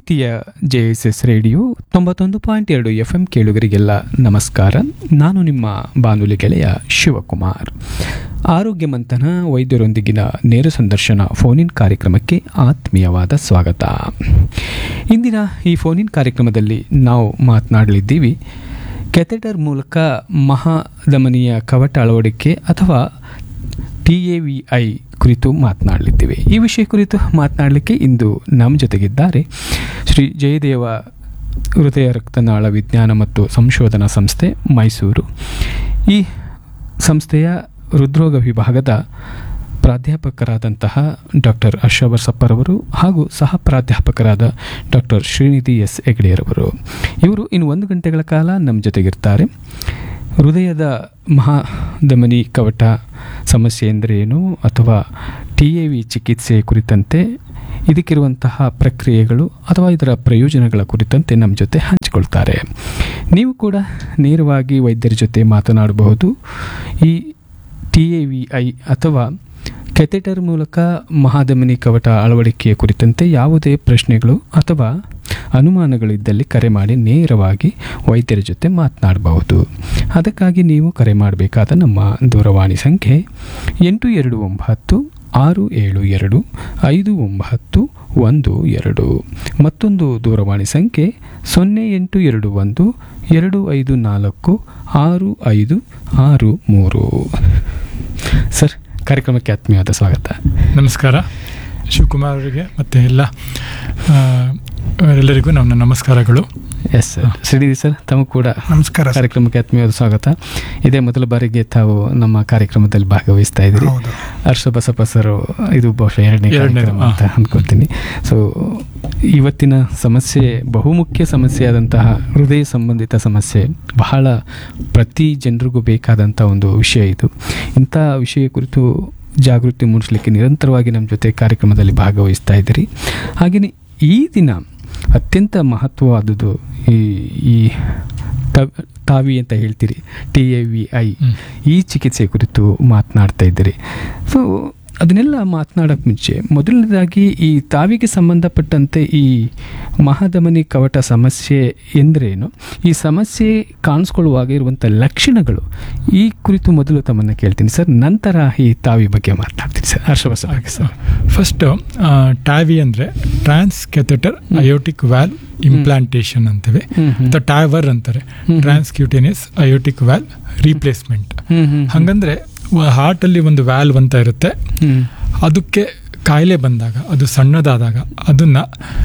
ಪ್ರೀತಿಯ J S S radio ತೊಂಬತ್ತೊಂದು point ಎರಡು ಎಫ್ ಎಂ ಕೇಳುಗರಿಗೆಲ್ಲ ನಮಸ್ಕಾರ ನಾನು ನಿಮ್ಮ ಬಾನುಲಿ ಗೆಳೆಯ ಶಿವಕುಮಾರ್ ಆರೋಗ್ಯ ಮಂಥನ ವೈದ್ಯರೊಂದಿಗಿನ ನೇರ ಸಂದರ್ಶನ ಫೋನಿನ್ ಕಾರ್ಯಕ್ರಮಕ್ಕೆ ಆತ್ಮೀಯವಾದ ಸ್ವಾಗತ ಇಂದಿನ ಈ ಫೋನಿನ್ ಕಾರ್ಯಕ್ರಮದಲ್ಲಿ ನಾವು ಮಾತನಾಡಲಿದ್ದೀವಿ ಕೆಥೆಟರ್ ಮೂಲಕ ಮಹಾಧಮನಿಯ ಕವಟ ಅಳವಡಿಕೆ ಅಥವಾ ಟಿ ಎ ವಿ ಐ ಕುರಿತು ಮಾತನಾಡಲಿದ್ದೇವೆ ಈ ವಿಷಯ ಕುರಿತು ಮಾತನಾಡಲಿಕ್ಕೆ ಇಂದು ನಮ್ಮ ಜೊತೆಗಿದ್ದಾರೆ ಶ್ರೀ ಜಯದೇವ ಹೃದಯ ರಕ್ತನಾಳ ವಿಜ್ಞಾನ ಮತ್ತು ಸಂಶೋಧನಾ ಸಂಸ್ಥೆ ಮೈಸೂರು ಈ ಸಂಸ್ಥೆಯ ಹೃದ್ರೋಗ ವಿಭಾಗದ ಪ್ರಾಧ್ಯಾಪಕರಾದಂತಹ ಡಾಕ್ಟರ್ ಹರ್ಷವರ್ ಸಪ್ಪರವರು ಹಾಗೂ ಸಹ ಪ್ರಾಧ್ಯಾಪಕರಾದ ಡಾಕ್ಟರ್ ಶ್ರೀನಿಧಿ ಎಸ್ ಹೆಗ್ಡೆಯರವರು ಇವರು ಇನ್ನು ಒಂದು ಗಂಟೆಗಳ ಕಾಲ ನಮ್ಮ ಜೊತೆಗಿರ್ತಾರೆ ಹೃದಯದ ಮಹಾಧಮನಿ ಕವಟ ಸಮಸ್ಯೆ ಎಂದರೆ ಏನು ಅಥವಾ ಟಿ ಎ ವಿ ಚಿಕಿತ್ಸೆ ಕುರಿತಂತೆ ಇದಕ್ಕಿರುವಂತಹ ಪ್ರಕ್ರಿಯೆಗಳು ಅಥವಾ ಇದರ ಪ್ರಯೋಜನಗಳ ಕುರಿತಂತೆ ನಮ್ಮ ಜೊತೆ ಹಂಚಿಕೊಳ್ತಾರೆ ನೀವು ಕೂಡ ನೇರವಾಗಿ ವೈದ್ಯರ ಜೊತೆ ಮಾತನಾಡಬಹುದು ಈ ಟಿ ಎ ವಿ ಐ ಅಥವಾ ಕೆಥೆಟರ್ ಮೂಲಕ ಮಹಾಧಮನಿ ಕವಟ ಅಳವಡಿಕೆಯ ಕುರಿತಂತೆ ಯಾವುದೇ ಪ್ರಶ್ನೆಗಳು ಅಥವಾ ಅನುಮಾನಗಳಿದ್ದಲ್ಲಿ ಕರೆ ಮಾಡಿ ನೇರವಾಗಿ ವೈದ್ಯರ ಜೊತೆ ಮಾತನಾಡಬಹುದು ಅದಕ್ಕಾಗಿ ನೀವು ಕರೆ ಮಾಡಬೇಕಾದ ನಮ್ಮ ದೂರವಾಣಿ ಸಂಖ್ಯೆ ಎಂಟು ಎರಡು ಒಂಬತ್ತು ಆರು ಏಳು ಎರಡು ಐದು ಒಂಬತ್ತು ಒಂದು ಎರಡು ಮತ್ತೊಂದು ದೂರವಾಣಿ ಸಂಖ್ಯೆ ಸೊನ್ನೆ ಎಂಟು ಎರಡು ಒಂದು ಎರಡು ಐದು ನಾಲ್ಕು ಆರು ಐದು ಆರು ಮೂರು ಸರ್ ಕಾರ್ಯಕ್ರಮಕ್ಕೆ ಆತ್ಮೀಯವಾದ ಸ್ವಾಗತ ನಮಸ್ಕಾರ ಶಿವಕುಮಾರ್ ಅವರಿಗೆ ಮತ್ತು ಎಲ್ಲ ಆ, ಎಲ್ಲರಿಗೂ ನನ್ನ ನಮಸ್ಕಾರಗಳು ಎಸ್ ಸರ್ ಶ್ರೀನಿಧಿ ಸರ್ ತಮಗೂ ಕೂಡ ನಮಸ್ಕಾರ ಸರ್. ಕಾರ್ಯಕ್ರಮಕ್ಕೆ ಆತ್ಮೀಯವಾದ ಸ್ವಾಗತ ಇದೇ ಮೊದಲ ಬಾರಿಗೆ ತಾವು ನಮ್ಮ ಕಾರ್ಯಕ್ರಮದಲ್ಲಿ ಭಾಗವಹಿಸ್ತಾ ಇದ್ದೀರಿ ಹೌದು ಹರ್ಷ ಬಸಪ್ಪ ಸರ್ ಇದು ಬಹುಶಃ ಎರಡನೇ ಎರಡನೇದು, ಕಾರ್ಯಕ್ರಮ ಅಂತ ಹಾ. ಅನ್ಕೊಳ್ತೀನಿ ಸೊ ಇವತ್ತಿನ ಸಮಸ್ಯೆ ಬಹುಮುಖ್ಯ ಸಮಸ್ಯೆಯಾದಂತಹ ಹೃದಯ ಸಂಬಂಧಿತ ಸಮಸ್ಯೆ ಬಹಳ ಪ್ರತಿ ಜನರಿಗೂ ಬೇಕಾದಂಥ ಒಂದು ವಿಷಯ ಇದು ಇಂಥ ವಿಷಯ ಕುರಿತು ಜಾಗೃತಿ ಮೂಡಿಸಲಿಕ್ಕೆ ನಿರಂತರವಾಗಿ ನಮ್ಮ ಜೊತೆ ಕಾರ್ಯಕ್ರಮದಲ್ಲಿ ಭಾಗವಹಿಸ್ತಾ ಇದ್ದೀರಿ ಹಾಗೆಯೇ ಈ ದಿನ ಅತ್ಯಂತ ಮಹತ್ವವಾದುದು ಈ ಈ ತ- ತಾವಿ ಅಂತ ಹೇಳ್ತೀರಿ T A V I hmm. ಈ ಚಿಕಿತ್ಸೆ ಕುರಿತು ಮಾತನಾಡ್ತಾ ಇದ್ದೀರಿ ಸೊ ಅದನ್ನೆಲ್ಲ ಮಾತನಾಡೋಕ್ಕೆ ಮುಂಚೆ ಮೊದಲನೇದಾಗಿ ಈ ತಾವಿಗೆ ಸಂಬಂಧಪಟ್ಟಂತೆ ಈ ಮಹಾಧಮನಿ ಕವಟ ಸಮಸ್ಯೆ ಎಂದರೇನು ಈ ಸಮಸ್ಯೆ ಕಾಣಿಸ್ಕೊಳ್ಳುವಾಗ ಇರುವಂಥ ಲಕ್ಷಣಗಳು ಈ ಕುರಿತು ಮೊದಲು ತಮ್ಮನ್ನು ಕೇಳ್ತೀನಿ ಸರ್ ನಂತರ ಈ ತಾವಿ ಬಗ್ಗೆ ಮಾತನಾಡ್ತೀನಿ ಸರ್ ಹರ್ಷವಸ ಬಗ್ಗೆ ಸರ್ ಫಸ್ಟ್ ಟ್ಯಾವಿ ಅಂದರೆ transcatheter aortic valve implantation ಅಂತೀವಿ ಹ್ಮ್, ಹ್ಮ್. ಅಥವಾ ಟ್ಯಾವರ್ ಅಂತಾರೆ ಹ್ಮ್. Transcutaneous aortic valve replacement ಹ್ಮ್, ಹ್ಮ್, ಹ್ಮ್. ಹಂಗಂದ್ರೆ ಹಾರ್ಟಲ್ಲಿ ಒಂದು ವ್ಯಾಲ್ವ್ ಅಂತ ಇರುತ್ತೆ ಹ್ಮ್. ಅದಕ್ಕೆ ಕಾಯಿಲೆ ಬಂದಾಗ ಅದು ಸಣ್ಣದಾದಾಗ ಅದನ್ನ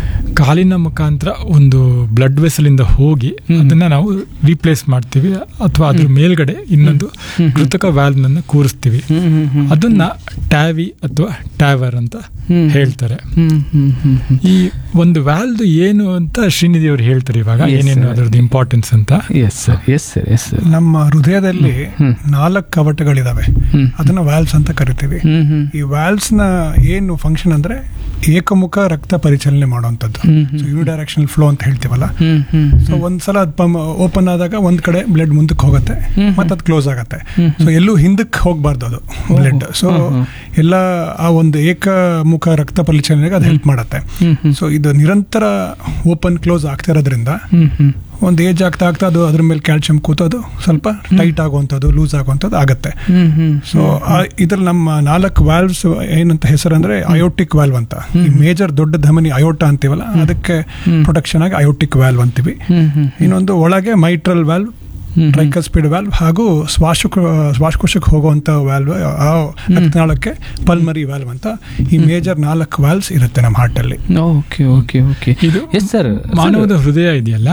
ಕಾಲಿನ ಮುಖಾಂತರ ಒಂದು ಬ್ಲಡ್ ವೆಸಲಿಂದ ಹೋಗಿ ಹ್ಮ್. ಅದನ್ನ ನಾವು ರೀಪ್ಲೇಸ್ ಮಾಡ್ತೀವಿ ಅಥವಾ ಅದ್ರ ಮೇಲ್ಗಡೆ ಇನ್ನೊಂದು ಹ್ಮ್. ಕೃತಕ ವ್ಯಾಲ್ವ್ನನ್ನು ಕೂರಿಸ್ತೀವಿ ಹ್ಮ್, ಹ್ಮ್, ಹ್ಮ್. ಅದನ್ನ ಟ್ಯಾವಿ ಅಥವಾ ಟ್ಯಾವರ್ ಅಂತ ಹ್ಮ್. ಹೇಳ್ತಾರೆ ಹ್ಮ್, ಹ್ಮ್, ಹ್ಮ್, ಹ್ಮ್. ಈ ಒಂದು ವ್ಯಾಲ್ದು ಏನು ಅಂತ ಶ್ರೀನಿಧಿ ಅವರು ಹೇಳ್ತಾರೆ ಇವಾಗ Yes, ಏನೇನು sir. ಅದರದ್ದು ಇಂಪಾರ್ಟೆನ್ಸ್ ಅಂತ yes sir yes sir yes sir ನಮ್ಮ ಹೃದಯದಲ್ಲಿ ಹ್ಮ್. ನಾಲ್ಕು ಕವಟಗಳಿದಾವೆ ಹ್ಮ್. ಅದನ್ನ ವ್ಯಾಲ್ವ್ಸ್ ಅಂತ ಕರಿತೀವಿ ಹ್ಮ್, ಹ್ಮ್. ಈ ವ್ಯಾಲ್ವ್ಸ್ ನ ಏನು ಫಂಕ್ಷನ್ ಅಂದ್ರೆ ಏಕಮುಖ ರಕ್ತ ಪರಿಚಲನೆ ಮಾಡುವಂಥದ್ದು ಹ್ಮ್, ಹ್ಮ್. ಯೂನಿಡೈರೆಕ್ಷನಲ್ ಫ್ಲೋ ಅಂತ ಹೇಳ್ತೀವಲ್ಲ ಹ್ಮ್, ಹ್ಮ್, ಸೊ ಒಂದ್ಸಲ ಅದು ಪಮ್ ಓಪನ್ ಆದಾಗ ಒಂದ್ ಕಡೆ ಬ್ಲಡ್ ಮುಂದಕ್ಕೆ ಹೋಗುತ್ತೆ ಹ್ಮ್. ಮತ್ತೆ ಅದು ಕ್ಲೋಸ್ ಆಗುತ್ತೆ ಹ್ಮ್. ಸೊ ಎಲ್ಲೂ ಹಿಂದಕ್ಕೆ ಹೋಗ್ಬಾರ್ದು ಅದು ಬ್ಲಡ್ ಸೊ ಹ್ಮ್, ಹ್ಮ್. ಎಲ್ಲ ಆ ಒಂದು ಏಕಮುಖ ರಕ್ತ ಪರಿಚಲನೆಗೆ ಅದು ಹೆಲ್ಪ್ ಮಾಡುತ್ತೆ ಹ್ಮ್, ಹ್ಮ್. ಸೊ ಇದು ನಿರಂತರ ಓಪನ್ ಕ್ಲೋಸ್ ಆಗ್ತಾ ಇರೋದ್ರಿಂದ ಹ್ಮ್, ಹ್ಮ್. ಒಂದು ಏಜ್ ಆಗ್ತಾ ಆಗ್ತಾ ಅದು ಅದ್ರ ಮೇಲೆ ಕ್ಯಾಲ್ಸಿಯಂ ಕೂತೋದು ಸ್ವಲ್ಪ ಟೈಟ್ ಆಗುವಂಥದ್ದು ಲೂಸ್ ಆಗುವಂಥದ್ದು ಆಗುತ್ತೆ ಹ್ಮ್, ಹ್ಮ್. ಸೊ ಇದ್ರಲ್ಲಿ ನಮ್ಮ ನಾಲ್ಕು ವ್ಯಾಲ್ವ್ಸ್ ಏನಂತ ಹೆಸರು ಅಂದ್ರೆ ಅಯೋಟಿಕ್ ವ್ಯಾಲ್ವ್ ಅಂತ ಈ ಮೇಜರ್ ದೊಡ್ಡ ಧಮನಿ ಅಯೋಟ ಅಂತೀವಲ್ಲ ಅದಕ್ಕೆ ಹ್ಮ್. ಪ್ರೊಟೆಕ್ಷನ್ ಆಗಿ ಅಯೋಟಿಕ್ ವ್ಯಾಲ್ವ್ ಅಂತೀವಿ ಹ್ಮ್, ಹ್ಮ್. ಇನ್ನೊಂದು ಒಳಗೆ ಮೈಟ್ರಲ್ ವ್ಯಾಲ್ವ್ ಹ್ಮ್, ಹ್ಮ್. ಟ್ರೈಕಸ್ಪಿಡ್ ವ್ಯಾಲ್ವ್ ಹಾಗೂ ಶ್ವಾಸಕ ಶ್ವಾಸಕೋಶಕ್ಕೆ ಹೋಗುವಂತ ವ್ಯಾಲ್ವ್ ಆ ರಕ್ತನಾಳಕ್ಕೆ ಪಲ್ಮರಿ ವ್ಯಾಲ್ವ್ ಅಂತ ಈ ಮೇಜರ್ ನಾಲ್ಕು ವ್ಯಾಲ್ವ್ಸ್ ಇರುತ್ತೆ ನಮ್ಮ ಹಾರ್ಟ್ ಅಲ್ಲಿ ಓಕೆ ಓಕೆ ಓಕೆ ಇದು ಎಸ್ ಸರ್ ಮಾನವದ ಹೃದಯ ಇದೆಯಲ್ಲ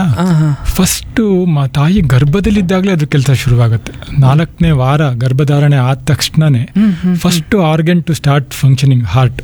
ಫಸ್ಟ್ ತಾಯಿ ಗರ್ಭದಲ್ಲಿದ್ದಾಗಲೇ ಅದ್ರ ಕೆಲಸ ಶುರುವಾಗುತ್ತೆ ನಾಲ್ಕನೇ ವಾರ ಗರ್ಭಧಾರಣೆ ಆದ ತಕ್ಷಣನೇ first organ to start functioning heart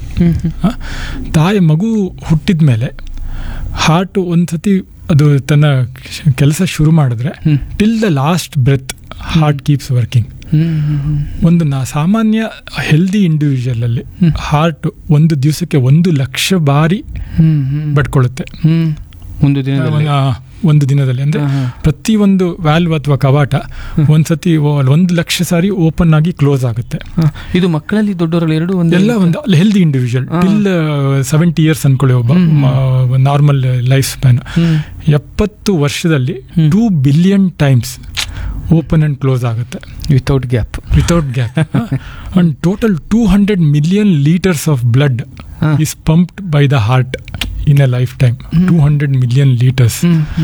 ತಾಯಿ ಮಗು ಹುಟ್ಟಿದ ಮೇಲೆ ಹಾರ್ಟ್ ಒಂದ್ಸತಿ ಅದು ತನ್ನ ಕೆಲಸ ಶುರು ಮಾಡಿದ್ರೆ ಹ್ಮ್. Till the last breath heart keeps working ಒಂದು ನಾ ಸಾಮಾನ್ಯ ಹೆಲ್ದಿ ಇಂಡಿವಿಜುವಲ್ ಅಲ್ಲಿ ಹಾರ್ಟ್ ಒಂದು ದಿವಸಕ್ಕೆ ಒಂದು ಲಕ್ಷ ಬಾರಿ ಬಡ್ಕೊಳ್ಳುತ್ತೆ ಒಂದು ದಿನದಲ್ಲಿ ಆ, ಒಂದು ದಿನದಲ್ಲಿ ಅಂದ್ರೆ ಹಾ, ಹಾ. ಪ್ರತಿ ಒಂದು ವ್ಯಾಲ್ವ್ ಅಥವಾ ಕವಾಟ ಒಂದ್ಸತಿ ಓ- ಒಂದು ಲಕ್ಷ ಸಾರಿ ಓಪನ್ ಆಗಿ ಕ್ಲೋಸ್ ಆಗುತ್ತೆ ಹ, ಇದು ಮಕ್ಕಳಲ್ಲಿ ದೊಡ್ಡವರಲ್ಲಿ ಎರಡು ಒಂದು ಎಲ್ಲ ಒಂದು ಹೆಲ್ದಿ ಇಂಡಿವಿಜುವಲ್ ಹಾ. ಟಿಲ್ ಸೆವೆಂಟಿ ಇಯರ್ಸ್ ಅನ್ಕೊಳ್ಳಿ ಒಬ್ಬ ಹ್ಮ್. ನಾರ್ಮಲ್ ಲೈಫ್ ಸ್ಪ್ಯಾನ್ ಹ್ಮ್. ಎಪ್ಪತ್ತು ವರ್ಷದಲ್ಲಿ ಹ್ಮ್. Two billion times open and close ಆಗುತ್ತೆ without gap without gap and total two hundred million litres of blood ಹಾ. Is pumped by the heart in a life time two hundred million litres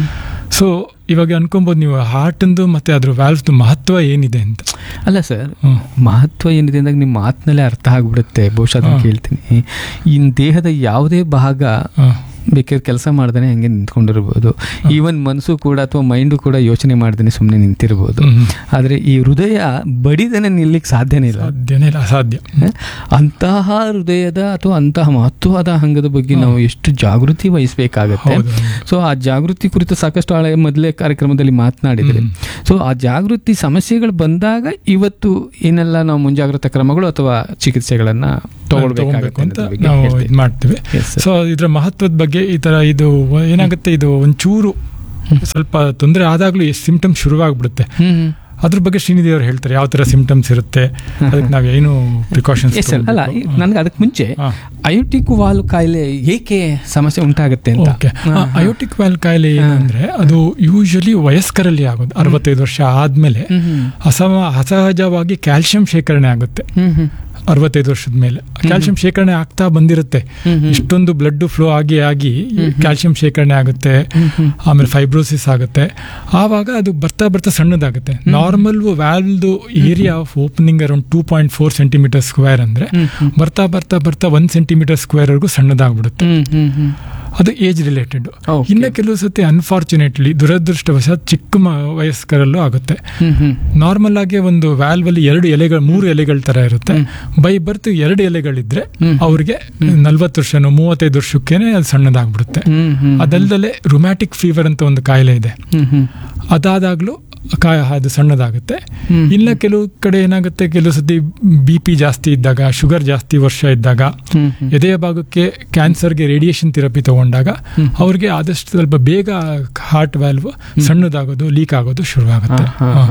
so ಇವಾಗ ಅನ್ಕೊಬೋದು ನೀವು ಹಾರ್ಟಿಂದು ಮತ್ತೆ ಅದ್ರ ವ್ಯಾಲ್ವ್ದು ಮಹತ್ವ ಏನಿದೆ ಅಂತ ಅಲ್ಲ ಸರ್ ಹ್ಮ್. ಮಹತ್ವ ಏನಿದೆ ಅಂದಾಗ ನಿಮ್ಮ ಮಾತಿನಲ್ಲೇ ಅರ್ಥ ಆಗ್ಬಿಡುತ್ತೆ ಬಹುಶಃ ಅದನ್ನ ಹಾ. ಕೇಳ್ತೀನಿ ಇನ್ ದೇಹದ ಯಾವುದೇ ಭಾಗ ಹಾ. ಬೇಕಾದ್ರೆ ಕೆಲಸ ಮಾಡ್ದೇನೆ ಹಂಗೆ ನಿಂತ್ಕೊಂಡಿರ್ಬೋದು ಈವನ್ ಮನಸ್ಸು ಕೂಡ ಅಥವಾ ಮೈಂಡು ಕೂಡ ಯೋಚನೆ ಮಾಡ್ದೇನೆ ಸುಮ್ಮನೆ ನಿಂತಿರ್ಬೋದು ಹ್ಮ್. ಆದರೆ ಈ ಹೃದಯ ಬಡಿದೇನೆ ನಿಲ್ಲಿಕ್ಕೆ ಸಾಧ್ಯನೇ ಇಲ್ಲ ಸಾಧ್ಯನೇ ಇಲ್ಲ ಅಸಾಧ್ಯ ಹ? ಅಂತಹ ಹೃದಯದ ಅಥವಾ ಅಂತಹ ಮಹತ್ವವಾದ ಅಂಗದ ಬಗ್ಗೆ ನಾವು ಎಷ್ಟು ಜಾಗೃತಿ ವಹಿಸಬೇಕಾಗತ್ತೆ ಹೌದು, ಹೌದು. ಸೊ ಆ ಜಾಗೃತಿ ಕುರಿತು ಸಾಕಷ್ಟು ಹಳೆ ಮೊದಲೇ ಕಾರ್ಯಕ್ರಮದಲ್ಲಿ ಮಾತನಾಡಿದರೆ ಹ್ಮ್. ಸೊ ಆ ಜಾಗೃತಿ ಸಮಸ್ಯೆಗಳು ಬಂದಾಗ ಇವತ್ತು ಏನೆಲ್ಲ ನಾವು ಮುಂಜಾಗ್ರತಾ ಕ್ರಮಗಳು ಅಥವಾ ಚಿಕಿತ್ಸೆಗಳನ್ನ ತಗೊಳ್ಬೇಕು ತಗೊಳ್ಬೇಕಾಗತ್ತೆ ಅಂತ ಅನ್ನೋದ್ರ ಬಗ್ಗೆ ನಾವು ಹೇಳ್ತೀವಿ. ಇದು ಮಾಡ್ತೇವೆ Yes, sir. ಸೊ ಇದ್ರ ಮಹತ್ವದ ಬಗ್ಗೆ ಈ ತರ ಇದು ಏನಾಗುತ್ತೆ ಇದು ಒಂಚೂರು ಸ್ವಲ್ಪ ತೊಂದರೆ ಆದಾಗ್ಲೂ ಎಷ್ಟು ಸಿಂಪ್ಟಮ್ಸ್ ಶುರುವಾಗ್ಬಿಡುತ್ತೆ ಹ್ಮ್ ಹ್ಮ್. ಅದ್ರ ಬಗ್ಗೆ ಶ್ರೀನಿಧಿ ಅವ್ರು ಹೇಳ್ತಾರೆ ಯಾವ ತರ ಸಿಂಪ್ಟಮ್ಸ್ ಇರುತ್ತೆ ಅದಕ್ಕೆ ನಾವು ಏನು ಪ್ರಿಕಾಷನ್ಸ್ Yes, sir. ಅಲ್ಲ ಈ- ನನಗೆ ಅದಕ್ಕೆ ಮುಂಚೆ ಹಾ. ಅಯೋಟಿಕ್ ವಾಲ್ ಕಾಯಿಲೆ ಏಕೆ ಸಮಸ್ಯೆ ಉಂಟಾಗುತ್ತೆ ಅಂತ ಓಕೆ ಹಾ, ಹಾ. ಅಯೋಟಿಕ್ ವ್ಯಾಲ್ ಕಾಯಿಲೆ ಹಾ. ಏನಂದ್ರೆ ಅದು ಯೂಶಲಿ ವಯಸ್ಕರಲ್ಲಿ ಆಗೋದು ಅರವತ್ತೈದು ವರ್ಷ ಆದ್ಮೇಲೆ ಹ್ಮ್ ಹ್ಮ್. ಅಸಮ ಅಸಹಜವಾಗಿ ಕ್ಯಾಲ್ಸಿಯಂ ಶೇಖರಣೆ ಆಗುತ್ತೆ ಹ್ಮ್ ಹ್ಮ್. ಅರವತ್ತೈದು ವರ್ಷದ ಮೇಲೆ ಕ್ಯಾಲ್ಸಿಯಂ ಶೇಖರಣೆ ಆಗ್ತಾ ಬಂದಿರುತ್ತೆ ಹ್ಮ್ ಹ್ಮ್. ಇಷ್ಟೊಂದು ಬ್ಲಡ್ ಫ್ಲೋ ಆಗಿ ಆಗಿ ಕ್ಯಾಲ್ಸಿಯಂ ಶೇಖರಣೆ ಆಗುತ್ತೆ ಹ್ಮ್ ಹ್ಮ್. ಆಮೇಲೆ ಫೈಬ್ರೋಸಿಸ್ ಆಗುತ್ತೆ ಆವಾಗ ಅದು ಬರ್ತಾ ಬರ್ತಾ ಸಣ್ಣದಾಗುತ್ತೆ ನಾರ್ಮಲ್ ವ್ಯಾಲ್ವ್ದು area of opening around two point four centimetre square ಅಂದ್ರೆ ಹ್ಮ್ ಹ್ಮ್. ಬರ್ತಾ ಬರ್ತಾ ಬರ್ತಾ ಒಂದ್ ಸೆಂಟಿಮೀಟರ್ ಸ್ಕ್ವೇರ್ ವರೆಗೂ ಸಣ್ಣದಾಗ್ಬಿಡುತ್ತೆ ಹ್ಮ್ ಹ್ಮ್ ಹ್ಮ್. ಅದು ಏಜ್ ರಿಲೇಟೆಡ್ Okay. ಇನ್ನು ಕೆಲವು ಸತಿ ಅನ್ಫಾರ್ಚುನೇಟ್ಲಿ ದುರದೃಷ್ಟವಶಾತ್ ಚಿಕ್ಕ ಮ- ವಯಸ್ಕರಲ್ಲೂ ಆಗುತ್ತೆ ಹ್ಮ್ ಹ್ಮ್. ನಾರ್ಮಲ್ ಆಗಿ ಒಂದು ವ್ಯಾಲ್ವ್ ಅಲ್ಲಿ ಎರಡು ಎಲೆಗಳು ಮೂರು ಎಲೆಗಳ ತರ ಇರುತ್ತೆ ಬೈ ಬರ್ತ್ ಎರಡು ಎಲೆಗಳಿದ್ರೆ ಹ್ಮ್. ಅವ್ರಿಗೆ ನಲ್ವತ್ತು ವರ್ಷನೋ ಮೂವತ್ತೈದು ವರ್ಷಕ್ಕೇನೆ ಅದು ಸಣ್ಣದಾಗ್ಬಿಡುತ್ತೆ ಹ್ಮ್ ಹ್ಮ್. ಅದಲ್ದಲೆ ರುಮ್ಯಾಟಿಕ್ ಫೀವರ್ ಅಂತ ಒಂದು ಕಾಯಿಲೆ ಇದೆ ಹ್ಮ್ ಹ್ಮ್. ಅದಾದಾಗ್ಲೂ ಕಾಯ ಅದು ಸಣ್ಣದಾಗುತ್ತೆ ಹ್ಮ್. ಇನ್ನ ಕೆಲವು ಕಡೆ ಏನಾಗುತ್ತೆ ಕೆಲವು ಸತಿ ಬಿ ಪಿ ಜಾಸ್ತಿ ಇದ್ದಾಗ ಶುಗರ್ ಜಾಸ್ತಿ ವರ್ಷ ಇದ್ದಾಗ ಹ್ಮ್ ಹ್ಮ್. ಎದೆಯ ಭಾಗಕ್ಕೆ ಕ್ಯಾನ್ಸರ್ಗೆ ರೇಡಿಯೇಷನ್ ಥೆರಪಿ ತಗೊಂಡಾಗ ಅವ್ರಿಗೆ ಆದಷ್ಟು ಸ್ವಲ್ಪ ಬೇಗ ಹಾರ್ಟ್ ವ್ಯಾಲ್ವ್ ಸಣ್ಣದಾಗೋದು ಲೀಕ್ ಆಗೋದು ಶುರುವಾಗುತ್ತೆ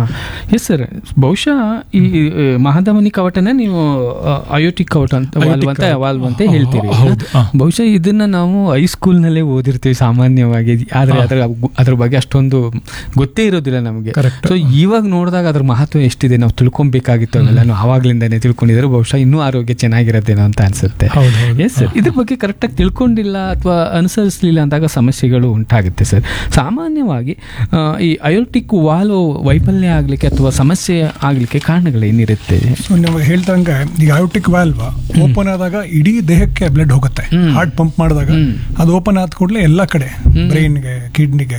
ಎಸ್ ಸರ್ ಬಹುಶಃ ಈ ಆ, ಮಹಾಧಮನಿ ಕವಟನ ನೀವು ಅಯೋಟಿಕ್ ಕವಟ ಅಂತ ವಾಲ್ವ್ Aortic ಅಂತ ಕವಟ. ವಾಲ್ವ್ ಅಂತ ಹಾ, ಹೇಳ್ತೀರಿ ಹೌದು, ಹಾ. ಬಹುಶಃ ಇದನ್ನ ನಾವು ಹೈಸ್ಕೂಲ್ನಲ್ಲೇ ಓದಿರ್ತೀವಿ ಸಾಮಾನ್ಯವಾಗಿ ಆದ್ರೆ ಹಾ. ಅದರ ಅದ್ರ ಬಗ್ಗೆ ಅಷ್ಟೊಂದು ಗೊತ್ತೇ ಇರೋದಿಲ್ಲ ನಮಗೆ Correct. ಸೊ ಇವಾಗ ನೋಡಿದಾಗ ಅದ್ರ ಮಹತ್ವ ಎಷ್ಟಿದೆ ನಾವು ತಿಳ್ಕೊಬೇಕಾಗಿತ್ತು ಅವೆಲ್ಲ ನಾವು ಆವಾಗ್ಲಿಂದಾನೇ ತಿಳ್ಕೊಂಡಿದ್ರೆ ಬಹುಶಃ ಇನ್ನೂ ಆರೋಗ್ಯ ಚೆನ್ನಾಗಿರೋದೇನೋ ಅಂತ ಅನ್ಸುತ್ತೆ ಹೌದು, ಹೌದು. ಎಸ್ ಸರ್ ಇದ್ರ ಬಗ್ಗೆ ಕರೆಕ್ಟಾಗಿ ತಿಳ್ಕೊಂಡಿಲ್ಲ ಅಥವಾ ಅನುಸರಿಸಲಿಲ್ಲ ಅಂದಾಗ ಸಮಸ್ಯೆಗಳು ಉಂಟಾಗುತ್ತೆ ಸರ್ ಸಾಮಾನ್ಯವಾಗಿ ಆ, ಈ ಅಯೋಟಿಕ್ ವಾಲ್ವ್ ವೈಫಲ್ಯ ಆಗಲಿಕ್ಕೆ ಅಥವಾ ಸಮಸ್ಯೆ ಆಗಲಿಕ್ಕೆ ಕಾರಣಗಳೇನಿರುತ್ತೆ ಸೊ ನೀವು ಹೇಳ್ದಂಗೆ ಈಗ ಅಯೋಟಿಕ್ ವಾಲ್ವ್ ಓಪನ್ ಆದಾಗ ಇಡೀ ದೇಹಕ್ಕೆ ಬ್ಲಡ್ ಹೋಗುತ್ತೆ ಹ್ಮ್. ಹಾರ್ಟ್ ಪಂಪ್ ಮಾಡಿದಾಗ ಹ್ಮ್. ಅದು ಓಪನ್ ಆದ ಕೂಡಲೇ ಎಲ್ಲ ಕಡೆ ಬ್ರೈನ್ಗೆ ಕಿಡ್ನಿಗೆ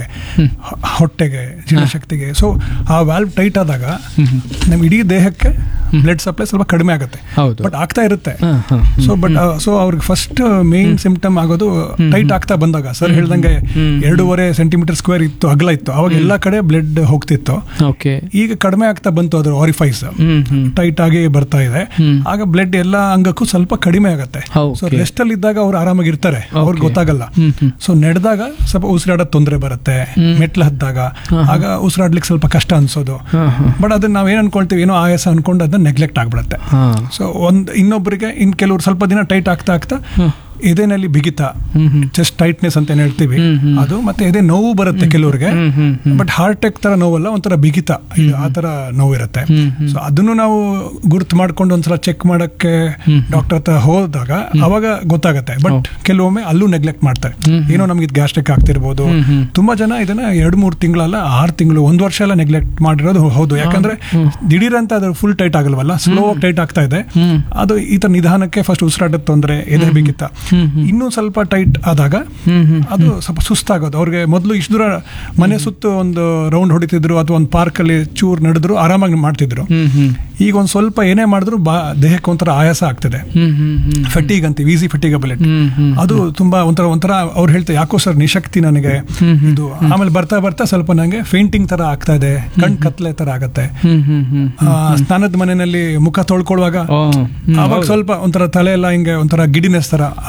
ಹೊಟ್ಟೆಗೆ ಜೀರ್ಣಶಕ್ತಿಗೆ ಸೊ ಆ ವಾಲ್ವ್ ಟೈಟ್ ಆದಾಗ ನಮ್ಮ ಇಡೀ ದೇಹಕ್ಕೆ ಬ್ಲಡ್ ಸಪ್ಲೈ ಸ್ವಲ್ಪ ಕಡಿಮೆ ಆಗುತ್ತೆ ಹೌದು. ಬಟ್ ಆಗ್ತಾ ಇರುತ್ತೆ ಹಾ, ಹಾ. ಸೊ ಬಟ್ ಸೊ ಅವ್ರಿಗೆ ಫಸ್ಟ್ ಮೇನ್ ಸಿಂಪ್ಟಮ್ ಆಗೋದು ಟೈಟ್ ಆಗ್ತಾ ಬಂದಾಗ ಸರ್ ಹೇಳ್ದಂಗೆ ಎರಡೂವರೆ ಸೆಂಟಿಮೀಟರ್ ಸ್ಕ್ವೇರ್ ಇತ್ತು ಅಗಲ ಇತ್ತು ಅವಾಗ ಎಲ್ಲ ಕಡೆ ಬ್ಲಡ್ ಹೋಗ್ತಿತ್ತು ಓಕೆ ಈಗ ಕಡಿಮೆ ಆಗ್ತಾ ಬಂತು ಅದ್ರ ಆರಿಫೈಸ್ ಹ್ಮ್ ಹ್ಮ್ ಟೈಟ್ ಆಗಿ ಬರ್ತಾ ಇದೆ ಹ್ಮ್. ಆಗ ಬ್ಲಡ್ ಎಲ್ಲ ಅಂಗಕ್ಕೂ ಸ್ವಲ್ಪ ಕಡಿಮೆ ಆಗುತ್ತೆ Okay. ಸೊ ರೆಸ್ಟ್ ಅಲ್ಲಿ ಇದ್ದಾಗ ಅವ್ರು ಆರಾಮಾಗಿರ್ತಾರೆ ಅವ್ರಿಗೆ Okay. ಗೊತ್ತಾಗಲ್ಲ ಹ್ಮ್ ಹ್ಮ್. ಸೊ ನಡೆದಾಗ ಸ್ವಲ್ಪ ಉಸಿರಾಡೋದ್ ತೊಂದರೆ ಬರುತ್ತೆ ಮೆಟ್ಲು ಹತ್ತಾಗ ಆಗ ಉಸಿರಾಡ್ಲಿಕ್ಕೆ ಸ್ವಲ್ಪ ಕಷ್ಟ ಅನ್ಸೋದು ಹಾ, ಹಾ. ಬಟ್ ಅದನ್ನ ನಾವೇನ್ ಅನ್ಕೊಳ್ತೀವಿ ಏನೋ ಆಯಾಸ ಅನ್ಕೊಂಡು ಅದನ್ನ ನೆಗ್ಲೆಕ್ಟ್ ಆಗ್ಬಿಡುತ್ತೆ ಹಾ ಸೊ ಒಂದ್ ಇನ್ನೊಬ್ಬರಿಗೆ ಇನ್ ಕೆಲವ್ರು ಸ್ವಲ್ಪ ದಿನ ಟೈಟ್ ಆಗ್ತಾ ಆಗ್ತಾ ಎದೆನಲ್ಲಿ ಬಿಗಿತ ಹ್ಮ್ ಹ್ಮ್ ಚೆಸ್ಟ್ ಟೈಟ್ನೆಸ್ ಅಂತ ಏನ್ ಹೇಳ್ತೀವಿ ಹ್ಮ್, ಹ್ಮ್. ಅದು ಮತ್ತೆ ಎದೆ ನೋವು ಬರುತ್ತೆ ಕೆಲವ್ರಿಗೆ ಹ್ಮ್, ಹ್ಮ್, ಹ್ಮ್. ಬಟ್ ಹಾರ್ಟ್ ಅಟ್ಯಾಕ್ ತರ ನೋವಲ್ಲ ಒಂಥರ ಬಿಗಿತ ಇದು ಆ ತರ ನೋವು ಇರುತ್ತೆ ಹ್ಮ್, ಹ್ಮ್. ಸೊ ಅದನ್ನು ನಾವು ಗುರುತು ಮಾಡ್ಕೊಂಡು ಒಂದ್ಸಲ ಚೆಕ್ ಮಾಡಕ್ಕೆ ಡಾಕ್ಟರ್ ಹತ್ರ ಹೋದಾಗ ಅವಾಗ ಗೊತ್ತಾಗತ್ತೆ ಬಟ್ ಕೆಲವೊಮ್ಮೆ ಅಲ್ಲೂ ನೆಗ್ಲೆಕ್ಟ್ ಮಾಡ್ತಾರೆ ಏನೋ ನಮ್ಗೆ ಇದು ಗ್ಯಾಸ್ಟ್ರಿಕ್ ಆಗ್ತಿರ್ಬೋದು ಹ್ಮ್, ಹ್ಮ್. ತುಂಬಾ ಜನ ಇದನ್ನ ಎರಡು ಮೂರು ತಿಂಗಳಲ್ಲ ಆರು ತಿಂಗಳು ಒಂದ್ ವರ್ಷ ಎಲ್ಲ ನೆಗ್ಲೆಕ್ಟ್ ಮಾಡಿರೋದು ಹೌದು ಯಾಕಂದ್ರೆ ದಿಢೀರ್ ಅಂತ ಅದು ಫುಲ್ ಟೈಟ್ ಆಗಲ್ವಲ್ಲ ಸ್ಲೋ ಆಗಿ ಟೈಟ್ ಆಗ್ತಾ ಇದೆ ಹ್ಮ್. ಅದು ಈ ತರ ನಿಧಾನಕ್ಕೆ ಫಸ್ಟ್ ಉಸಿರಾಟದ ತೊಂದರೆ ಎದೆ ಬಿಗಿತ ಹ್ಮ್, ಹ್ಮ್. ಇನ್ನೂ ಸ್ವಲ್ಪ ಟೈಟ್ ಆದಾಗ ಹ್ಮ್, ಹ್ಮ್. ಅದು ಸ್ವಲ್ಪ ಸುಸ್ತಾಗೋದು ಅವ್ರಿಗೆ ಮೊದಲು ಇಷ್ಟು ದೂರ ಮನೆ ಸುತ್ತು ಒಂದು ರೌಂಡ್ ಹೊಡಿತಿದ್ರು ಅಥವಾ ಒಂದು ಪಾರ್ಕ್ ಅಲ್ಲಿ ಚೂರ್ ನಡೆದ್ರು ಆರಾಮಾಗಿ ಮಾಡ್ತಿದ್ರು ಹ್ಮ್ ಹ್ಮ್ ಈಗ ಒಂದ್ ಸ್ವಲ್ಪ ಏನೇ ಮಾಡಿದ್ರು ಬಾ ದೇಹಕ್ಕೆ ಒಂಥರ ಆಯಾಸ ಆಗ್ತಿದೆ ಹ್ಮ್ ಹ್ಮ್ ಹ್ಮ್ ಫೆಟಿಗ್ ಅಂತೀವಿ ಈಸಿ ಫೆಟಿಗಬಿಲಿಟಿ ಹ್ಮ್, ಹ್ಮ್. ಅದು ತುಂಬಾ ಒಂಥರ ಒಂಥರ ಅವ್ರು ಹೇಳ್ತಾರೆ ಯಾಕೋ ಸರ್ ನಿಶಕ್ತಿ ನನಗೆ ಇದು ಆಮೇಲೆ ಬರ್ತಾ ಬರ್ತಾ ಸ್ವಲ್ಪ ನಂಗೆ ಫೇಂಟಿಂಗ್ ತರ ಆಗ್ತಾ ಇದೆ ಕಣ್ ಕತ್ಲೆ ತರ ಆಗತ್ತೆ ಹ್ಮ್ ಹ್ಮ್ ಹ್ಮ್ ಆ, ಸ್ನಾನದ ಮನೆಯಲ್ಲಿ ಮುಖ ತೊಳ್ಕೊಳ್ಳುವಾಗ ಓ, ಹ್ಮ್, ಅವಾಗ ಹೌದು. ಸ್ವಲ್ಪ ಒಂಥರ ತಲೆ ಎಲ್ಲ ಹಿಂಗೆ ಒಂಥರ ಗಿಡಿನೆಸ್ ತರ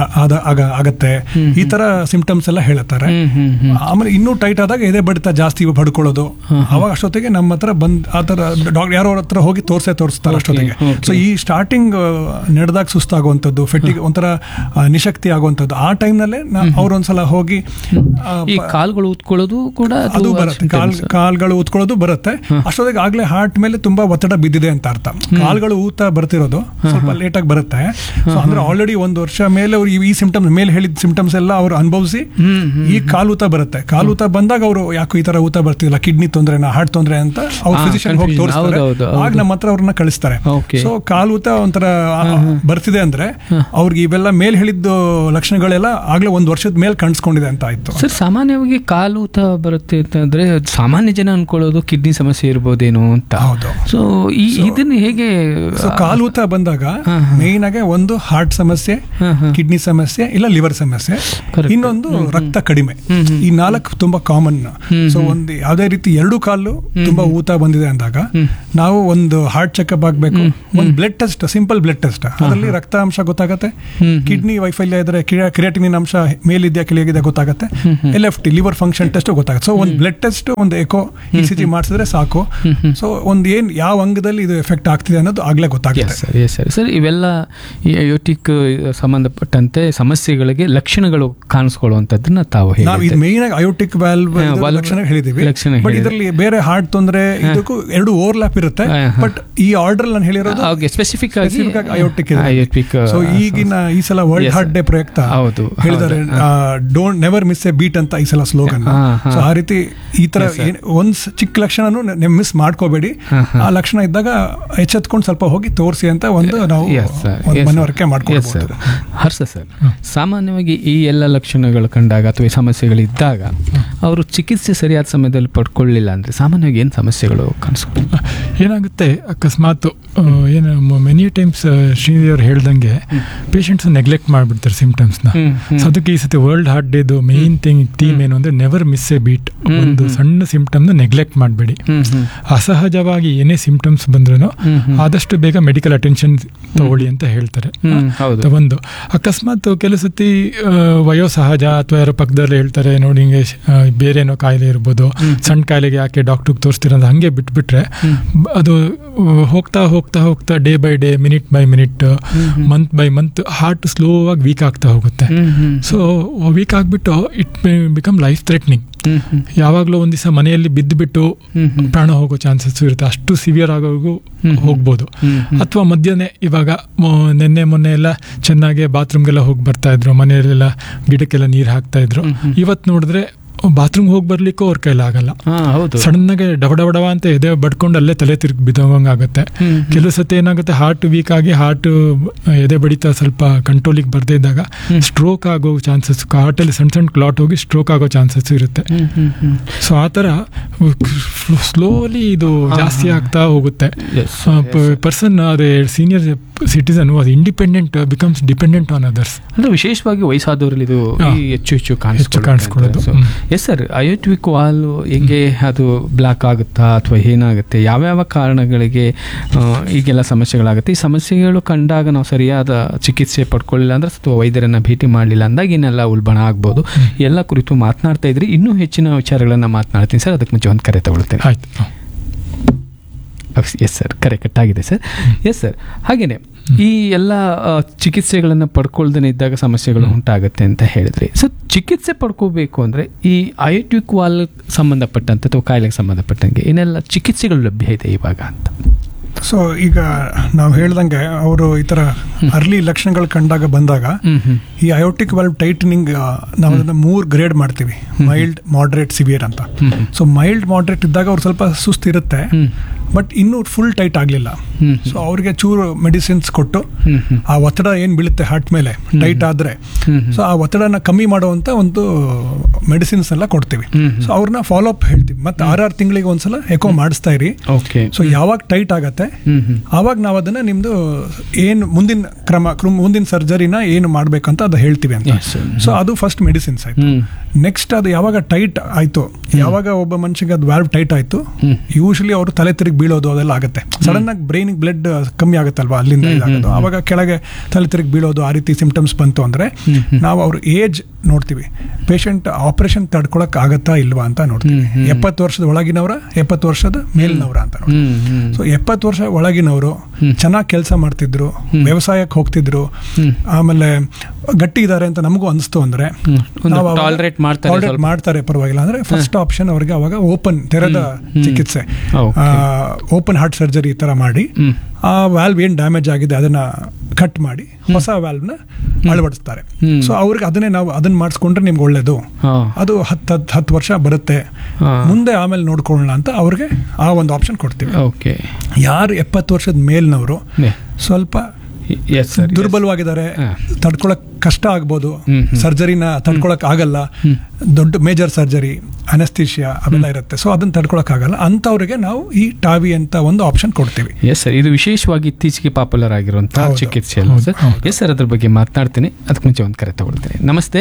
ಆದ ಆಗ- ಆಗತ್ತೆ ಈ ತರ ಸಿಂಪ್ಟಮ್ಸ್ ಎಲ್ಲ ಹೇಳ್ತಾರೆ ಹ್ಮ್ ಹ್ಮ್ ಹ್ಮ್ ಆಮೇಲೆ ಇನ್ನೂ ಟೈಟ್ ಆದಾಗ ಎದೆ ಬಡಿತ ಜಾಸ್ತಿ ಪಡ್ಕೊಳ್ಳೋದು ಅವಾಗ ಅಷ್ಟೊತ್ತಿಗೆ ನಮ್ಮ ಹತ್ರ ಬಂದ್ ಆ ಥರ ಡಾಕ್ಟರ್ ಯಾರೋ ಅವ್ರ ಹತ್ರ ಹೋಗಿ ತೋರ್ಸೇ ತೋರಿಸ್ತಾರೆ Okay, ಅಷ್ಟೊತ್ತಿಗೆ okay. ಸೊ ಈ ಸ್ಟಾರ್ಟಿಂಗ್ ನಡೆದಾಗ ಸುಸ್ತಾಗುವಂಥದ್ದು ಫೆಟ್ಟಿಗೆ ಒಂಥರ ಆ, ನಿಶಕ್ತಿ ಆಗುವಂಥದ್ದು ಆ ಟೈಮ್ನಲ್ಲೇ ಅವ್ರೊಂದ್ಸಲ ಹೋಗಿ ಆ, ಈ ಪ- ಕಾಲ್ಗಳು ಉತ್ಕೊಳ್ಳೋದು ಕೂಡ ಅದು ಬರುತ್ತೆ ಕಾಲ್ ಕಾಲ್ಗಳು ಊದ್ಕೊಳ್ಳೋದು ಬರುತ್ತೆ ಅಷ್ಟೊತ್ತಿಗೆ ಆಗ್ಲೇ ಹಾರ್ಟ್ ಮೇಲೆ ತುಂಬಾ ಒತ್ತಡ ಬಿದ್ದಿದೆ ಅಂತ ಅರ್ಥ ಕಾಲ್ಗಳು ಊತ ಬರ್ತಿರೋದು ಸ್ವಲ್ಪ ಲೇಟ್ ಆಗಿ ಬರುತ್ತೆ ಸೊ ಅಂದ್ರೆ ಆಲ್ರೆಡಿ ಒಂದು ವರ್ಷ ಮೇಲೆ ಅವ್ರು ಈ ಸಿಂಪ್ಟಮ್ಸ್ ಮೇಲೆ ಹೇಳಿದ ಸಿಂಪ್ಟಮ್ಸ್ ಎಲ್ಲ ಅವ್ರು ಅನುಭವಿಸಿ ಈ ಕಾಲ್ ಊತ ಬರುತ್ತೆ ಕಾಲ್ ಊತ ಬಂದಾಗ ಅವರು ಯಾಕೋ ಈ ತರ ಊತ ಬರ್ತಿಲ್ಲ ಕಿಡ್ನಿ ತೊಂದ್ರೆನ ಹಾರ್ಟ್ ತೊಂದ್ರೆ ಅಂತ ಅವ್ರು ಹಾ, ಫಿಸಿಷಿಯನ್ ಹೋಗಿ confusion. ತೋರಿಸ್ತಾರೆ ಹೌದು, ಹೌದು, ಆಗ ಹೌದು. ನಮ್ಮ ಹತ್ರ ಅವ್ರನ್ನ ಕಳಿಸ್ತಾರೆ Okay. ಸೊ ಕಾಲ್ ಊತ ಒಂಥರ ಆ, ಬರ್ತಿದೆ ಅಂದ್ರೆ ಅವ್ರಿಗೆ ಇವೆಲ್ಲ ಮೇಲ್ ಹೇಳಿದ್ದು ಲಕ್ಷಣಗಳೆಲ್ಲ ಆಗ್ಲೇ ಒಂದು ವರ್ಷದ ಮೇಲೆ ಕಾಣಿಸ್ಕೊಂಡಿದೆ ಅಂತ ಆಯ್ತು ಸರ್ ಸಾಮಾನ್ಯವಾಗಿ ಕಾಲು ಊತ ಬರುತ್ತೆ ಅಂತಂದ್ರೆ ಅದ್ ಸಾಮಾನ್ಯ ಜನ ಅನ್ಕೊಳ್ಳೋದು ಕಿಡ್ನಿ ಸಮಸ್ಯೆ ಇರ್ಬೋದೇನೋ ಅಂತ ಹೌದು. ಸೊ ಈ ಇದನ್ನ ಹೇಗೆ ಸೊ ಕಾಲು ಊತ ಬಂದಾಗ ಹಾ, ಮೇನ್ ಆಗಿ ಒಂದು ಹಾರ್ಟ್ ಸಮಸ್ಯೆ ಹಾ, ಹಾ. ಕಿಡ್ನಿ ಸಮಸ್ಯೆ ಇಲ್ಲ ಲಿವರ್ ಸಮಸ್ಯೆ Correct. ಇನ್ನೊಂದು ರಕ್ತ ಕಡಿಮೆ ಹ್ಮ್, ಹ್ಮ್. ಈ ನಾಲ್ಕು ತುಂಬಾ ಕಾಮನ್ ಹ್ಮ್, ಸೊ ಒಂದು ಯಾವುದೇ ರೀತಿ ಎರಡು ಕಾಲು ತುಂಬಾ ಊತ ಬಂದಿದೆ ಅಂದಾಗ ಹ್ಮ್. ನಾವು ಒಂದು ಹಾರ್ಟ್ ಚೆಕಪ್ ಆಗಬೇಕು ಒಂದು blood test simple blood test ಅದರಲ್ಲಿ ರಕ್ತಾಂಶ ಗೊತ್ತಾಗತ್ತೆ ಹ್ಮ್. ಕಿಡ್ನಿ ವೈಫಲ್ಯ ಇದ್ರೆ ಕ್ರಿಯಾಟಿನಿನ್ ಅಂಶ ಮೇಲಿದ್ಯಾ ಕೆಳಗಿದೆ ಗೊತ್ತಾಗತ್ತೆ L F T liver function test ಗೊತ್ತಾಗುತ್ತೆ ಸೊ ಒಂದು ಬ್ಲಡ್ ಟೆಸ್ಟ್ ಒಂದು ಎಕೋ ಇ ಸಿ ಜಿ ಮಾಡಿಸಿದ್ರೆ ಸಾಕು ಸೊ ಒಂದು ಏನ್ ಯಾವ ಅಂಗದಲ್ಲಿ ಇದು ಎಫೆಕ್ಟ್ ಆಗ್ತಿದೆ ಅನ್ನೋದು ಆಗ್ಲೇ ಗೊತ್ತಾಗುತ್ತೆ yes sir yes sir sir ಇವೆಲ್ಲ ಈ ಅಯೋಟಿಕ್ ಸಂಬಂಧಪಟ್ಟಂತೆ ಸಮಸ್ಯೆಗಳಿಗೆ ಲಕ್ಷಣಗಳು ಕಾಣಿಸ್ಕೊಳ್ಳುವಂಥದ್ದನ್ನ ತಾವು ನಾವು ಇದು ಹೇಳಿದ್ರಿ. ಮೇನ್ ಆಗಿ ಅಯೋಟಿಕ್ ವ್ಯಾಲ್ವ್ ಹಾ, valve ಲಕ್ಷಣ ಹೇಳಿದೀವಿ ಲಕ್ಷಣ ಬಟ್ ಹೇಳಿದ್ರಿ. ಇದರಲ್ಲಿ ಬೇರೆ ಹಾರ್ಟ್ ತೊಂದ್ರೆ ಇದಕ್ಕೂ ಎರಡು ಓವರ್ಲ್ಯಾಪ್ ಇರುತ್ತೆ ಹಾ, ಹಾ. ಬಟ್ ಈ ಆರ್ಡರ್ ನಾನು ಹೇಳಿರೋದು ಹಾಗೆ ಸ್ಪೆಸಿಫಿಕ್ ಆಗಿ specific ಆಗಿ ಅಯೋಟಿಕ್ ಇದೆ ಅಯೋಟಿಕ್ ಸೊ ಈಗಿನ ಈ ಸಲ ವರ್ಲ್ಡ್ Yes, ಹಾರ್ಟ್ ಡೇ ಪ್ರಯುಕ್ತ ಹೌದು, ಹೇಳಿದ್ದಾರೆ don't never miss a beat ಅಂತ ಈ ಸಲ ಸ್ಲೋಗನ್ ಹಾ, ಹಾ. ಸೊ ಆ ರೀತಿ ಈ ತರ Yes, sir. ಏನ್- ಒಂದ್ ಸ- ಚಿಕ್ಕ ಲಕ್ಷಣನು ಮಿಸ್ ಮಾಡ್ಕೋಬೇಡಿ ಹಾ, ಹಾ. ಆ ಲಕ್ಷಣ ಇದ್ದಾಗ ಎಚ್ಚೆತ್ಕೊಂಡು ಸ್ವಲ್ಪ ಹೋಗಿ ತೋರಿಸಿ ಅಂತ ಒಂದು ನಾವು Yes, sir. ಒಂದು Yes, ಮನವರಿಕೆ sir. Yes, ಮಾಡ್ಕೊಳ್ಬಹುದು sir. ಹರ್ಷ ಸರ್ ಸಾಮಾನ್ಯವಾಗಿ ಈ ಎಲ್ಲ ಲಕ್ಷಣಗಳು ಕಂಡಾಗ ಅಥವಾ ಈ ಸಮಸ್ಯೆಗಳಿದ್ದಾಗ ಅವರು ಚಿಕಿತ್ಸೆ ಸರಿಯಾದ ಸಮಯದಲ್ಲಿ ಪಡ್ಕೊಳ್ಳಿಲ್ಲ ಅಂದ್ರೆ ಸಾಮಾನ್ಯವಾಗಿ ಏನು ಸಮಸ್ಯೆಗಳು ಕಾಣಿಸ್ಕೊಳ್ಳಿ ಏನಾಗುತ್ತೆ ಅಕಸ್ಮಾತ್ ಆ, ಏನು ಮೆನಿ ಟೈಮ್ಸ್ ಶ್ರೀದೇವಿ ಅವ್ರು ಹೇಳ್ದಂಗೆ ಪೇಷಂಟ್ಸ್ ನೆಗ್ಲೆಕ್ಟ್ ಮಾಡಿಬಿಡ್ತಾರೆ ಸಿಂಪ್ಟಮ್ಸ್ನ ಹ್ಮ್, ಹ್ಮ್. ಸೊ ಅದಕ್ಕೆ ಈ ಸತಿ ವರ್ಲ್ಡ್ ಹಾರ್ಟ್ ಡೇದು ಮೇನ್ ಥಿಂಗ್ ಥೀಮ್ ಏನು ಅಂದ್ರೆ ನೆವರ್ ಮಿಸ್ ಎ ಬೀಟ್ ಹ್ಮ್, ಒಂದು ಹ್ಮ್. ಸಣ್ಣ ಸಿಂಪ್ಟಮ್ನ ನೆಗ್ಲೆಕ್ಟ್ ಮಾಡಬೇಡಿ ಹ್ಮ್ ಹ್ಮ್ ಅಸಹಜವಾಗಿ ಏನೇ ಸಿಂಪ್ಟಮ್ಸ್ ಬಂದ್ರೂ ಹ್ಮ್, ಹ್ಮ್. ಆದಷ್ಟು ಬೇಗ ಮೆಡಿಕಲ್ ಅಟೆನ್ಷನ್ ತಗೊಳ್ಳಿ ಅಂತ ಹೇಳ್ತಾರೆ ಹ್ಮ್, ಹೌದು. ಅದು ಒಂದು ಅಕಸ್ಮಾತ್ ಕೆಲವು ಸತಿ ಆ, ವಯೋಸಹಜ ಅಥವಾ ಯಾರೋ ಪಕ್ಕದಲ್ಲಿ ಹೇಳ್ತಾರೆ ನೋಡಿ ಹಿಂಗೆ ಶ್- ಆ, ಬೇರೆ ಏನೋ ಕಾಯಿಲೆ ಇರ್ಬೋದು ಸಣ್ಣ ಕಾಯಿಲೆಗೆ ಯಾಕೆ ಡಾಕ್ಟ್ರಿಗೆ ತೋರಿಸ್ತೀರ ಅಂತ ಹಂಗೆ ಬಿಟ್ಬಿಟ್ರೆ ಬ- ಅದು ಆ, ಹೋಗ್ತಾ ಹೋಗ್ತಾ ಹೋಗ್ತಾ day by day minute by minute month by month heart slow ಆಗಿ ವೀಕ್ ಆಗ್ತಾ ಹೋಗುತ್ತೆ ಹ್ಮ್, ಹ್ಮ್. ಸೊ ವೀಕ್ ಆಗಿಬಿಟ್ಟು ಇಟ್ ಬಿಕಮ್ ಲೈಫ್ ಥ್ರೆಟ್ನಿಂಗ್ ಹ್ಮ್, ಹ್ಮ್. ಯಾವಾಗಲೂ ಒಂದು ದಿವಸ ಮನೆಯಲ್ಲಿ ಬಿದ್ದುಬಿಟ್ಟು ಹ್ಮ್, ಹ್ಮ್. ಪ್ರಾಣ ಹೋಗೋ ಚಾನ್ಸಸ್ ಇರುತ್ತೆ ಅಷ್ಟು ಸಿವಿಯರ್ ಆಗೋವರೆಗೂ ಹ್ಮ್. ಹೋಗ್ಬೋದು ಹ್ಮ್, ಹ್ಮ್. ಅಥವಾ ಮಧ್ಯಾಹ್ನ ಇವಾಗ ಮ- ನಿನ್ನೆ ಮೊನ್ನೆ ಎಲ್ಲ ಚೆನ್ನಾಗಿ ಬಾತ್ರೂಮ್ಗೆಲ್ಲ ಹೋಗಿ ಬರ್ತಾ ಇದ್ರು ಮನೆಯಲ್ಲೆಲ್ಲ ಗಿಡಕ್ಕೆಲ್ಲ ನೀರು ಹಾಕ್ತಾ ಇದ್ರು ಹ್ಮ್, ಹ್ಮ್. ಇವತ್ತು ನೋಡಿದ್ರೆ ಬಾತ್ರೂಮ್ ಹೋಗಿ ಬರ್ಲಿಕ್ಕೂ ಅವ್ರ ಕೈಲಾಗಲ್ಲ ಹಾ, ಹೌದು ಸಡನ್ನಾಗಿ ಡಬ ಡಬ ಡಬ ಅಂತ ಎದೆ ಬಡ್ಕೊಂಡು ಅಲ್ಲೇ ತಲೆ ತಿರುಗಿ ಬಿದ್ದೋಗಂಗಾಗುತ್ತೆ ಹ್ಮ್, ಹ್ಮ್. ಕೆಲವು ಸತಿ ಏನಾಗುತ್ತೆ ಹಾರ್ಟ್ ವೀಕ್ ಆಗಿ ಹಾರ್ಟ್ ಎದೆ ಬಡಿತ ಸ್ವಲ್ಪ ಕಂಟ್ರೋಲಿಗೆ ಬರ್ದೇ ಇದ್ದಾಗ ಹ್ಮ್. ಸ್ಟ್ರೋಕ್ ಆಗೋ ಚಾನ್ಸಸ್ ಹಾರ್ಟಲ್ಲಿ ಸಣ್ಣ ಸಣ್ಣ ಕ್ಲಾಟ್ ಹೋಗಿ ಸ್ಟ್ರೋಕ್ ಆಗೋ ಚಾನ್ಸಸ್ ಇರುತ್ತೆ ಹ್ಮ್, ಹ್ಮ್, ಹ್ಮ್. ಸೊ ಆ ಥರ ಸ್ಲೋಲಿ ಇದು ಹಾ, ಜಾಸ್ತಿ ಹಾ. ಆಗ್ತಾ ಹೋಗುತ್ತೆ Yes, yes. ಪರ್ಸನ್ ಅದೇ ಸೀನಿಯರ್ ಸಿಟಿಸನ್ ಅದು independent becomes dependent on others ಅಂದ್ರೆ ವಿಶೇಷವಾಗಿ ವಯಸ್ಸಾದವರಲ್ಲಿ ಇದು ಹಾ. ಈ ಹೆಚ್ಚು ಹೆಚ್ಚು ಹೆಚ್ಚು ಕಾಣಿಸ್ಕೊಳ್ಳೋದು. ಹ್ಮ್. ಎಸ್ ಸರ್ ಅಯೋಟ್ವಿಕ್ ವಾಲ್ ಹೆಂಗೆ ಅದು ಬ್ಲಾಕ್ ಆಗುತ್ತಾ ಅಥವಾ ಏನಾಗುತ್ತೆ ಯಾವ್ಯಾವ ಕಾರಣಗಳಿಗೆ ಆ, ಈಗೆಲ್ಲ ಸಮಸ್ಯೆಗಳಾಗುತ್ತೆ ಈ ಸಮಸ್ಯೆಗಳು ಕಂಡಾಗ ನಾವು ಸರಿಯಾದ ಚಿಕಿತ್ಸೆ ಪಡ್ಕೊಳ್ಳಿಲ್ಲ ಅಂದ್ರೆ ಅಥವಾ ವೈದ್ಯರನ್ನ ಭೇಟಿ ಮಾಡಲಿಲ್ಲ ಅಂದಾಗ ಇನ್ನೆಲ್ಲ ಉಲ್ಬಣ ಆಗ್ಬೋದು ಎಲ್ಲ ಕುರಿತು ಮಾತನಾಡ್ತಾ ಇದ್ರಿ ಇನ್ನೂ ಹೆಚ್ಚಿನ ವಿಚಾರಗಳನ್ನ ಮಾತನಾಡ್ತೀನಿ ಸರ್ ಅದಕ್ಕೆ ಮುಂಚೆ ಒಂದು ಕರೆ ತಗೊಳ್ತೇನೆ ಆಯ್ತು ಹ. ಎಸ್ ಸರ್ ಕರೆ ಕಟ್ಟಾಗಿದೆ ಸರ್ ಎಸ್ ಸರ್ ಹಾಗೇನೆ ಈ ಎಲ್ಲ ಆ, ಚಿಕಿತ್ಸೆಗಳನ್ನು ಪಡ್ಕೊಳ್ದೇ ಇದ್ದಾಗ ಸಮಸ್ಯೆಗಳು ಉಂಟಾಗುತ್ತೆ ಅಂತ ಹೇಳಿದ್ರಿ ಸೊ ಚಿಕಿತ್ಸೆ ಪಡ್ಕೋಬೇಕು ಅಂದರೆ ಈ ಅಯೋಟ್ವಿಕ್ ವಾಲ್ ಸಂಬಂಧಪಟ್ಟಂತೆ ಅಥವಾ ಕಾಯಿಲೆಗೆ ಸಂಬಂಧಪಟ್ಟಂಗೆ ಏನೆಲ್ಲ ಚಿಕಿತ್ಸೆಗಳು ಲಭ್ಯ ಇದೆ ಇವಾಗ ಅಂತ ಸೊ ಈಗ ನಾವು ಹೇಳ್ದಂಗೆ ಅವರು ಈ ತರ ಅರ್ಲಿ ಲಕ್ಷಣಗಳು ಕಂಡಾಗ ಬಂದಾಗ ಹ್ಮ್ ಹ್ಮ್ ಈ ಅಯೋಟಿಕ್ ವಾಲ್ವ್ ಟೈಟನಿಂಗ್ ನಾವು ಅದನ್ನ ಮೂರ್ ಗ್ರೇಡ್ ಮಾಡ್ತೀವಿ ಮೈಲ್ಡ್ ಮಾಡ್ರೇಟ್ ಸಿವಿಯರ್ ಅಂತ ಹ್ಮ್ ಹ್ಮ್. ಸೊ ಮೈಲ್ಡ್ ಮಾಡ್ರೇಟ್ ಇದ್ದಾಗ ಅವ್ರು ಸ್ವಲ್ಪ ಸುಸ್ತಿರುತ್ತೆ ಹ್ಮ್ ಬಟ್ ಇನ್ನೂ ಫುಲ್ ಟೈಟ್ ಆಗಲಿಲ್ಲ ಹ್ಮ್ ಸೊ ಅವ್ರಿಗೆ ಚೂರು ಮೆಡಿಸಿನ್ಸ್ ಕೊಟ್ಟು ಹ್ಮ್ ಹ್ಮ್ ಆ ಒತ್ತಡ ಏನು ಬೀಳುತ್ತೆ ಹಾರ್ಟ್ ಮೇಲೆ ಟೈಟ್ ಆದ್ರೆ ಹ್ಮ್ ಹ್ಮ್. ಸೊ ಆ ಒತ್ತಡನ ಕಮ್ಮಿ ಮಾಡುವಂತ ಒಂದು ಮೆಡಿಸಿನ್ಸ್ ಎಲ್ಲ ಕೊಡ್ತೀವಿ ಹ್ಮ್ ಹ್ಮ್. ಸೊ ಅವ್ರನ್ನ ಫಾಲೋ ಅಪ್ ಹೇಳ್ತೀವಿ ಮತ್ತೆ ಆರಾರು ತಿಂಗಳಿಗೆ ಒಂದ್ಸಲ ಎಕೋ ಮಾಡಿಸ್ತಾ ಇರಿ ಓಕೆ ಸೊ ಯಾವಾಗ ಟೈಟ್ ಆಗತ್ತೆ ಹ್ಮ್ ಹ್ಮ್ ಆವಾಗ ನಾವು ಅದನ್ನ ನಿಮ್ದು ಏನು ಮುಂದಿನ ಕ್ರಮ ಕ್ರಮ- ಮುಂದಿನ ಸರ್ಜರಿನ ಏನು ಮಾಡ್ಬೇಕಂತ ಅದು ಹೇಳ್ತೀವಿ ಅಂತ Yes, sir. ಸೊ ಅದು ಫಸ್ಟ್ ಮೆಡಿಸಿನ್ಸ್ ಆಯ್ತು ಹ್ಮ್ ನೆಕ್ಸ್ಟ್ ಅದು ಯಾವಾಗ ಟೈಟ್ ಆಯ್ತು ಯಾವಾಗ ಒಬ್ಬ ಮನುಷ್ಯಗೆ ಅದು ವ್ಯಾಲ್ವ್ ಟೈಟ್ ಆಯ್ತು ಯೂಶಲಿ ಅವರು ತಲೆ ತಿರುಗಿ ಬೀಳೋದು ಅದೆಲ್ಲ ಆಗುತ್ತೆ ಸಡನ್ ಆಗಿ ಬ್ರೈನಿಗೆ ಬ್ಲಡ್ ಕಮ್ಮಿ ಆಗುತ್ತಲ್ವಾ ಅಲ್ಲಿಂದ ಇದಾಗೋದು ಅವಾಗ ಕೆಳಗೆ ತಲೆ ತಿರುಗಿ ಬೀಳೋದು ಆ ರೀತಿ ಸಿಂಪ್ಟಮ್ಸ್ ಬಂತು ಅಂದ್ರೆ ನಾವು ಅವ್ರ ಏಜ್ ನೋಡ್ತೀವಿ ಪೇಷಂಟ್ ಆಪರೇಷನ್ ತಡ್ಕೊಳಕ್ ಆಗತ್ತಾ ಇಲ್ವಾ ಅಂತ ನೋಡ್ತೀವಿ ಎಪ್ಪತ್ತು ವರ್ಷದ ಒಳಗಿನವರ ಎಪ್ಪತ್ತು ವರ್ಷದ ಮೇಲಿನವರ ಅಂತ ನೋಡ್ತೀವಿ ಹ್ಮ್ ಹ್ಮ್ ಸೊ ಎಪ್ಪತ್ತು ವರ್ಷ ಒಳಗಿನವರು ಚೆನ್ನಾಗಿ ಕೆಲಸ ಮಾಡ್ತಿದ್ರು ವ್ಯವಸಾಯಕ್ಕೆ ಹೋಗ್ತಿದ್ರು ಆಮೇಲೆ ಗಟ್ಟಿ ಇದ್ದಾರೆ ಅಂತ ನಮಗೂ ಅನಿಸ್ತು ಅಂದ್ರೆ ಹ್ಮ್. ಒಂದು ನಾವು ಅವಾಗ tolerate ಮಾಡ್ತಾರೆ tolerate ಸ್ವಲ್ಪ. ಮಾಡ್ತಾರೆ ಪರವಾಗಿಲ್ಲ ಅಂದ್ರೆ ಫಸ್ಟ್ ಆಪ್ಷನ್ ಅವ್ರಿಗೆ ಅವಾಗ ಓಪನ್ ತೆರೆದ ಚಿಕಿತ್ಸೆ Okay. ಓಪನ್ ಹಾರ್ಟ್ ಸರ್ಜರಿ ಈ ತರ ಮಾಡಿ ಹ್ಮ್. ಆ ವ್ಯಾಲ್ವ್ ಏನ್ ಡ್ಯಾಮೇಜ್ ಆಗಿದೆ ಅದನ್ನ ಕಟ್ ಮಾಡಿ ಹೊಸ ವ್ಯಾಲ್ವ್ನ ಅಳವಡಿಸ್ತಾರೆ ಹ್ಮ್. ಸೊ ಅವ್ರಿಗೆ ಅದನ್ನೇ ನಾವು ಅದನ್ನ ಮಾಡಿಸ್ಕೊಂಡ್ರೆ ನಿಮ್ಗೆ ಒಳ್ಳೇದು ಹಾ. ಅದು ಹತ್ತು ಹತ್ತು ಹತ್ತು ವರ್ಷ ಬರುತ್ತೆ ಹಾ. ಮುಂದೆ ಆಮೇಲೆ ನೋಡ್ಕೊಳ್ಳೋಣ ಅಂತ ಅವ್ರಿಗೆ ಆ ಒಂದು ಆಪ್ಷನ್ ಕೊಡ್ತೀವಿ ಓಕೆ ಯಾರು ಎಪ್ಪತ್ತು ವರ್ಷದ ಮೇಲ್ನವರು ಸ್ವಲ್ಪ ಎಸ್ ಸರ್ ದುರ್ಬಲವಾಗಿದ್ದಾರೆ ಹಾ. ತಡ್ಕೊಳಕ್ ಕಷ್ಟ ಆಗ್ಬೋದು ಹ್ಮ್, ಹ್ಮ್. ಸರ್ಜರಿನ ತಡ್ಕೊಳಕ್ ಆಗಲ್ಲ ದೊಡ್ಡ ಮೇಜರ್ ಸರ್ಜರಿ ಅನಸ್ತೀಶಿಯಾ ಅವೆಲ್ಲ ಇರುತ್ತೆ ಸೊ ಅದನ್ನ ತಡ್ಕೊಳಕ್ ಆಗಲ್ಲ ಅಂತವ್ರಿಗೆ ನಾವು ಈ ಟಾವಿ ಅಂತ ಒಂದು ಆಪ್ಷನ್ ಕೊಡ್ತೀವಿ ಎಸ್ ಸರ್ ಇದು ವಿಶೇಷವಾಗಿ ಇತ್ತೀಚೆಗೆ ಪಾಪ್ಯುಲರ್ ಆಗಿರುವಂತಹ ಹೌದು. ಚಿಕಿತ್ಸೆ ಅಲ್ಲ ಸರ್ ಎಸ್ ಸರ್ ಅದ್ರ ಬಗ್ಗೆ ಮಾತನಾಡ್ತೀನಿ ಅದಕ್ಕೆ ಮುಂಚೆ ಒಂದು ಕರೆ ತಗೊಳ್ತೀನಿ ನಮಸ್ತೆ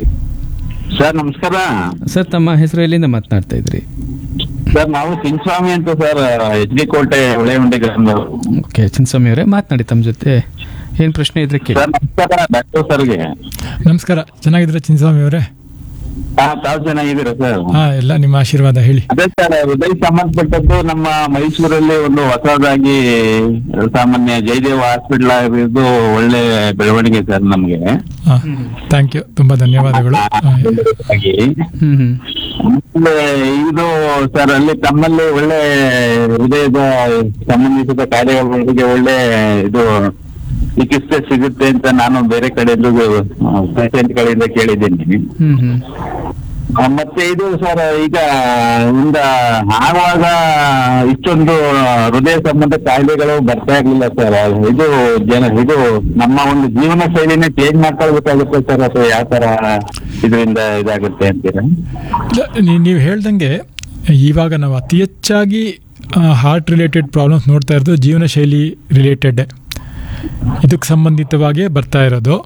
ಸರ್ ನಮಸ್ಕಾರ ಸರ್ ತಮ್ಮ ಹೆಸರು ಎಲ್ಲಿಂದ ಮಾತನಾಡ್ತಾ ಇದ್ರಿ ಸರ್ ನಾವು ಸಿಂಗ್ಸ್ವಾಮಿ ಅಂತ ಸರ್ ಎಚ್ ಡಿ ಕೋಟೆ ಹೊಳೆಹುಂಡಿ ಗ್ರಾಮದವರು ಓಕೆ ಚಿನ್ಸ್ವಾಮಿ ಅವರೇ ಮಾತನಾಡಿ ತಮ್ಮ ಜೊತೆ ಏನು ಪ್ರಶ್ನೆ ಇದ್ರೆ ಕೇಳಿ ಸರ್ ನಮಸ್ಕಾರ ಡಾಕ್ಟರ್ ಸರ್ಗೆ ನಮಸ್ಕಾರ ಚೆನ್ನಾಗಿದ್ರೆ ಚಿನ್ಸ್ವಾಮಿ ಅವರೇ ಹಾ ತಾವು ಚೆನ್ನಾಗಿದ್ದೀರಾ ಸರ್ ಹಾ ಎಲ್ಲ ನಿಮ್ಮ ಆಶೀರ್ವಾದ ಹೇಳಿ ಅದೇ ಸರ್ ಹೃದಯ ಸಂಬಂಧಪಟ್ಟದ್ದು ನಮ್ಮ ಮೈಸೂರಲ್ಲಿ ಒಂದು ಹೊಸದಾಗಿ ಸಾಮಾನ್ಯ ಜಯದೇವ ಹಾಸ್ಪಿಟಲ್ ಆಗಿದ್ದು ಒಳ್ಳೆ ಬೆಳವಣಿಗೆ ಸರ್ ನಮ್ಗೆ ಹಾ ಥ್ಯಾಂಕ್ ಯು ತುಂಬಾ ಧನ್ಯವಾದಗಳು ಹಾ, ಹಾಗಾಗಿ ಹ್ಮ್ ಹ್ಮ್ ಆಮೇಲೆ ಇದು ಸರ್ ಅಲ್ಲಿ ತಮ್ಮಲ್ಲಿ ಒಳ್ಳೆ ಹೃದಯದ ಸಂಬಂಧಿಸಿದ ಕಾಯಿಲೆಗಳಿಗೆ ಒಳ್ಳೆ ಇದು ಚಿಕಿತ್ಸೆ ಸಿಗುತ್ತೆ ಅಂತ ನಾನು ಬೇರೆ ಕಡೆಯಿಂದ ಪೇಷಂಟ್ ಗಳಿಂದ ಕೇಳಿದ್ದೀನಿ ಹ್ಮ್ ಹ್ಮ್ ಆ, ಮತ್ತೆ ಇದು ಸರ್ ಈಗ ಇಂದ ಆಗುವಾಗ ಇಷ್ಟೊಂದು ಹೃದಯ ಸಂಬಂಧ ಕಾಯಿಲೆಗಳು ಬರ್ತಾ ಇರ್ಲಿಲ್ಲ ಸರ್ ಇದು ಜನ ಇದು ನಮ್ಮ ಒಂದು ಜೀವನ ಶೈಲಿನೇ ಚೇಂಜ್ ಮಾಡ್ಕೊಳ್ಬೇಕಾಗುತ್ತೆ ಸರ್ ಅಥವಾ ಯಾವ ತರ ಇದರಿಂದ ಇದಾಗುತ್ತೆ ಅಂತೀರಾ ಇಲ್ಲ, ನೀ- ನೀವು ಹೇಳ್ದಂಗೆ ಇವಾಗ ನಾವು ಅತಿ ಹೆಚ್ಚಾಗಿ ಹಾರ್ಟ್ ರಿಲೇಟೆಡ್ ಪ್ರಾಬ್ಲಮ್ಸ್ ನೋಡ್ತಾ ಇರೋದು ಜೀವನ ಶೈಲಿ ರಿಲೇಟೆಡ್ ಇದಕ್ಕೆ ಸಂಬಂಧಿತವಾಗಿಯೇ ಬರ್ತಾ ಇರೋದು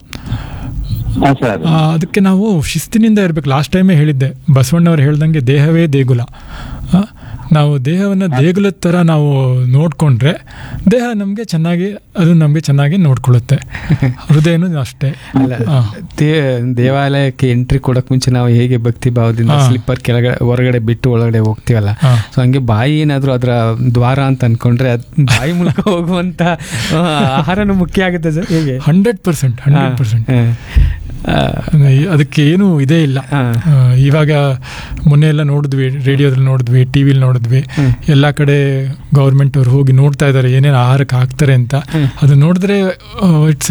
ಹಾ ಸರ್ ಆ, ಅದಕ್ಕೆ ನಾವು ಶಿಸ್ತಿನಿಂದ ಇರಬೇಕು ಲಾಸ್ಟ್ ಟೈಮೇ ಹೇಳಿದ್ದೆ ಬಸವಣ್ಣವ್ರು ಹೇಳ್ದಂಗೆ ದೇಹವೇ ದೇಗುಲ ಆ, ನಾವು ದೇಹವನ್ನು ದೇಗುಲದ ಥರ ನಾವು ನೋಡಿಕೊಂಡ್ರೆ ದೇಹ ನಮಗೆ ಚೆನ್ನಾಗಿ ಅದು ನಮಗೆ ಚೆನ್ನಾಗಿ ನೋಡ್ಕೊಳ್ಳುತ್ತೆ ಹೃದಯನೂ ಅಷ್ಟೇ ಅಲ್ಲ ಆ. ದೇ- ದೇವಾಲಯಕ್ಕೆ ಎಂಟ್ರಿ ಕೊಡಕ್ ಮುಂಚೆ ನಾವು ಹೇಗೆ ಭಕ್ತಿ ಭಾವದಿಂದ ಹಾ. ಸ್ಲಿಪ್ಪರ್ ಕೆಳಗಡೆ ಹೊರಗಡೆ ಬಿಟ್ಟು ಒಳಗಡೆ ಹೋಗ್ತೀವಲ್ಲ ಹಾ. ಸೊ ಹಂಗೆ ಬಾಯಿ ಏನಾದ್ರು ಅದರ ದ್ವಾರ ಅಂತ ಅನ್ಕೊಂಡ್ರೆ ಅದ್ ಬಾಯಿ ಮೂಲಕ ಹೋಗುವಂತ ಆ, ಆಹಾರನೂ ಮುಖ್ಯ ಆಗುತ್ತೆ ಸರ್ ಹೇಗೆ ಹಂಡ್ರೆಡ್ ಪರ್ಸೆಂಟ್ ಹಂಡ್ರೆಡ್ ಪರ್ಸೆಂಟ್ ಹಾ. ಆ, ಅದಕ್ಕೆ ಏನು ಇದೇ ಇಲ್ಲ ಹಾ. ಆ, ಇವಾಗ ಮೊನ್ನೆ ಎಲ್ಲ ನೋಡಿದ್ವಿ ರೇಡಿಯೋದಲ್ಲಿ ನೋಡಿದ್ವಿ ಟಿ ವಿಲಿ ನೋಡಿದ್ವಿ ಎಲ್ಲ ಕಡೆ ಗೌರ್ಮೆಂಟ್ ಅವ್ರು ಹೋಗಿ ನೋಡ್ತಾ ಇದ್ದಾರೆ ಏನೇನು ಆಹಾರಕ್ಕೆ ಹಾಕ್ತಾರೆ ಅಂತ ಅದು ನೋಡಿದ್ರೆ ಇಟ್ಸ್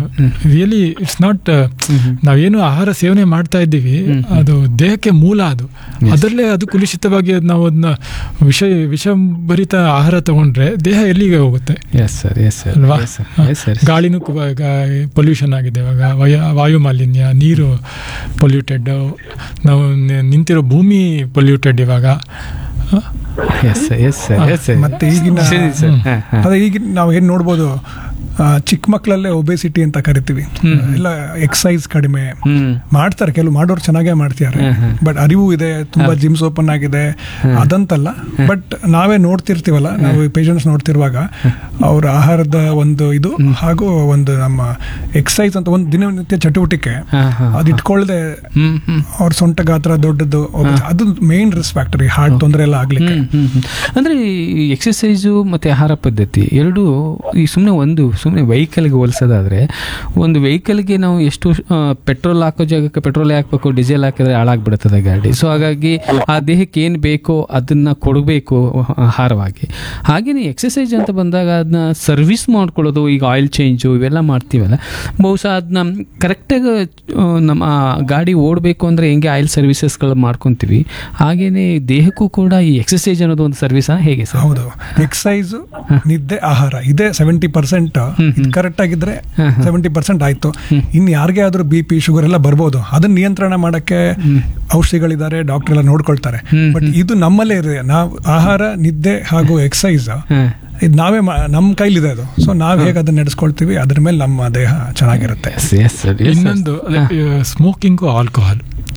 ರಿಯಲಿ ಇಟ್ಸ್ ನಾಟ್ ನಾವೇನು ಆಹಾರ ಸೇವನೆ ಮಾಡ್ತಾ ಇದ್ದೀವಿ ಅದು ದೇಹಕ್ಕೆ ಮೂಲ ಅದು ಅದರಲ್ಲೇ ಅದು ಕುಲುಷಿತವಾಗಿ ಅದ್ ನಾವು ಅದನ್ನ ವಿಷ ವಿಷಭರಿತ ಆಹಾರ ತಗೊಂಡ್ರೆ ದೇಹ ಎಲ್ಲಿಗೆ ಹೋಗುತ್ತೆ ಎಸ್ ಸರ್ ಎಸ್ ಸರ್ ಅಲ್ವಾ ಎಸ್ ಸರ್ ಎಸ್ ಸರ್ ಗಾಳಿನೂ ಪೊಲ್ಯೂಷನ್ ಆಗಿದೆ ಇವಾಗ ವಯ- ವಾಯು ಮಾಲಿನ್ಯ ನೀರು ಪೊಲ್ಯೂಟೆಡ್ ನಾವು ನಿ- ನಿಂತಿರೋ ಭೂಮಿ ಪೊಲ್ಯೂಟೆಡ್ ಇವಾಗ ಹ? Yes sir yes sir yes sir ಮತ್ತೆ ಈಗಿನ ಸರಿ ಸರ್ ಹಾ, ಹಾ. ಅದೇ ಈಗ ನಾವು ಏನ್ ನೋಡ್ಬೋದು ಆ, ಚಿಕ್ಕ ಮಕ್ಕಳಲ್ಲೇ ಒಬೆಸಿಟಿ ಅಂತ ಕರಿತೀವಿ ಎಲ್ಲ ಎಕ್ಸಸೈಸ್ ಕಡಿಮೆ ಹ್ಮ್ ಮಾಡ್ತಾರೆ ಕೆಲವು ಮಾಡೋರು ಚೆನ್ನಾಗೇ ಮಾಡ್ತಿದ್ದಾರೆ ಹ್ಮ್, ಹ್ಮ್. ಬಟ್ ಅರಿವು ಇದೆ ತುಂಬಾ ಜಿಮ್ಸ್ ಓಪನ್ ಆಗಿದೆ ಅದಂತಲ್ಲ ಬಟ್ ನಾವೇ ನೋಡ್ತಿರ್ತೀವಲ್ಲ ನಾವು ಪೇಷಂಟ್ಸ್ ನೋಡ್ತಿರುವಾಗ ಅವ್ರ ಆಹಾರದ ಒಂದು ಇದು ಹಾಗೂ ಒಂದು ನಮ್ಮ ಎಕ್ಸಸೈಸ್ ಅಂತ ಒಂದು ದಿನನಿತ್ಯ ಚಟುವಟಿಕೆ ಹಾ, ಹಾ, ಅದು ಇಟ್ಕೊಳ್ಳದೆ ಹ್ಮ್ ಹ್ಮ್ ಅವ್ರ ಸೊಂಟ ಗಾತ್ರ ದೊಡ್ಡದು ಅದು ಮೇನ್ ರಿಸ್ಕ್ ಫ್ಯಾಕ್ಟರ್ ಈ ಹಾರ್ಟ್ ತೊಂದರೆ ಎಲ್ಲ ಆಗ್ಲಿಕ್ಕೆ ಹ್ಮ್, ಹ್ಮ್, ಹ್ಮ್. ಅಂದ್ರೆ ಈ ಎಕ್ಸಸೈಸು ಮತ್ತೆ ಆಹಾರ ಪದ್ಧತಿ ಎರಡು ಈ ಸುಮ್ಮನೆ ಒಂದು ಸುಮ್ಮನೆ ವೆಹಿಕಲ್ಗೆ ಹೋಲಿಸೋದಾದ್ರೆ ಒಂದು ವೆಹಿಕಲ್ಗೆ ನಾವು ಎಷ್ಟು ಪೆಟ್ರೋಲ್ ಹಾಕೋ ಜಾಗಕ್ಕೆ ಪೆಟ್ರೋಲ್ ಹಾಕ್ಬೇಕು ಡೀಸೆಲ್ ಹಾಕಿದ್ರೆ ಹಾಳಾಗ್ಬಿಡುತ್ತದೆ ಗಾಡಿ ಸೊ ಹಾಗಾಗಿ ಆ ದೇಹಕ್ಕೆ ಏನು ಬೇಕೋ ಅದನ್ನ ಕೊಡಬೇಕು ಆಹಾರವಾಗಿ ಹಾಗೆಯೇ ಎಕ್ಸಸೈಸ್ ಅಂತ ಬಂದಾಗ ಅದನ್ನ ಸರ್ವಿಸ್ ಮಾಡ್ಕೊಳ್ಳೋದು ಈಗ ಆಯಿಲ್ ಚೇಂಜು ಇವೆಲ್ಲ ಮಾಡ್ತೀವಲ್ಲ ಬಹುಶಃ ಅದನ್ನ ಕರೆಕ್ಟಾಗಿ ನಮ್ಮ ಆ ಗಾಡಿ ಓಡಬೇಕು ಅಂದರೆ ಹೆಂಗೆ ಆಯಿಲ್ ಸರ್ವಿಸಸ್ಗಳು ಮಾಡ್ಕೊತೀವಿ ಹಾಗೇನೆ ದೇಹಕ್ಕೂ ಕೂಡ ಈ ಎಕ್ಸಸೈಸ್ ಅನ್ನೋದು ಒಂದು ಸರ್ವಿಸಾ ಹೇಗೆ ಸರ್ ಹೌದು ಎಕ್ಸಸೈಸ್ ನಿದ್ದೆ ಆಹಾರ ಇದೇ ಸೆವೆಂಟಿ ಪರ್ಸೆಂಟ್ ಕರೆಕ್ಟ್ ಆಗಿದ್ರೆ ಸೆವೆಂಟಿ ಪರ್ಸೆಂಟ್ ಆಯ್ತು ಇನ್ನು ಯಾರಿಗೇ ಆದ್ರೂ ಬಿ ಪಿ ಶುಗರ್ ಎಲ್ಲ ಬರ್ಬೋದು ಅದನ್ನ ನಿಯಂತ್ರಣ ಮಾಡಕ್ಕೆ ಔಷಧಿಗಳಿದ್ದಾರೆ ಡಾಕ್ಟರ್ ಎಲ್ಲ ನೋಡ್ಕೊಳ್ತಾರೆ ಬಟ್ ಇದು ನಮ್ಮಲ್ಲೇ ಇದೆ ನಾವು ಆಹಾರ ನಿದ್ದೆ ಹಾಗೂ ಎಕ್ಸಸೈಸ್ ಹಾಂ ಇದು ನಾವೇ ಮಾ- ನಮ್ಮ ಕೈಲಿದೆ ಅದು ಸೊ ನಾವ್ ಹೇಗೆ ಅದನ್ನ ನಡೆಸ್ಕೊಳ್ತೀವಿ ಅದ್ರ ಮೇಲೆ ನಮ್ಮ ದೇಹ ಚೆನ್ನಾಗಿರುತ್ತೆ ಎಸ್ ಎಸ್ ಸರ್ ಇನ್ನೊಂದು ಸ್ಮೋಕಿಂಗು ಆಲ್ಕೋಹಾಲ್